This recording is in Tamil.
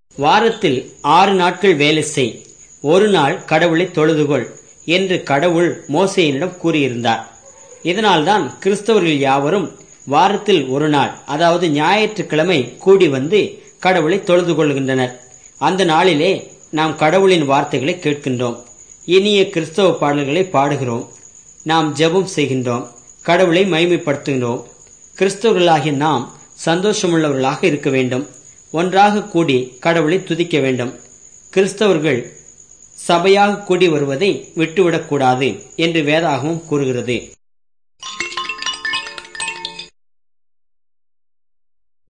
வாரத்தில் ஆறு நாட்கள் வேலை செய் ஒரு நாள் கடவுளை தொழுதுகொள் என்று கடவுள் மோசேயனிடம் கூறியிருந்தார் இதனால்தான் கிறிஸ்தவர்கள் யாவரும் வாரத்தில் ஒரு நாள் அதாவது ஞாயிற்றுக்கிழமை கூடி வந்து கடவுளை தொழுது கொள்கின்றனர் அந்த நாளிலே நாம் கடவுளின் வார்த்தைகளை கேட்கின்றோம் இனிய கிறிஸ்தவ பாடல்களை பாடுகிறோம் நாம் ஜெபம் செய்கின்றோம் கடவுளை மைமைப்படுத்துகின்றோம் கிறிஸ்தவர்களாகிய நாம் சந்தோஷமுள்ளவர்களாக இருக்க வேண்டும் ஒன்றாக கூடி கடவுளை துதிக்க வேண்டும் கிறிஸ்தவர்கள் சபையாக கூடி வருவதை விட்டுவிடக்கூடாது என்று வேதாகமும் கூறுகிறது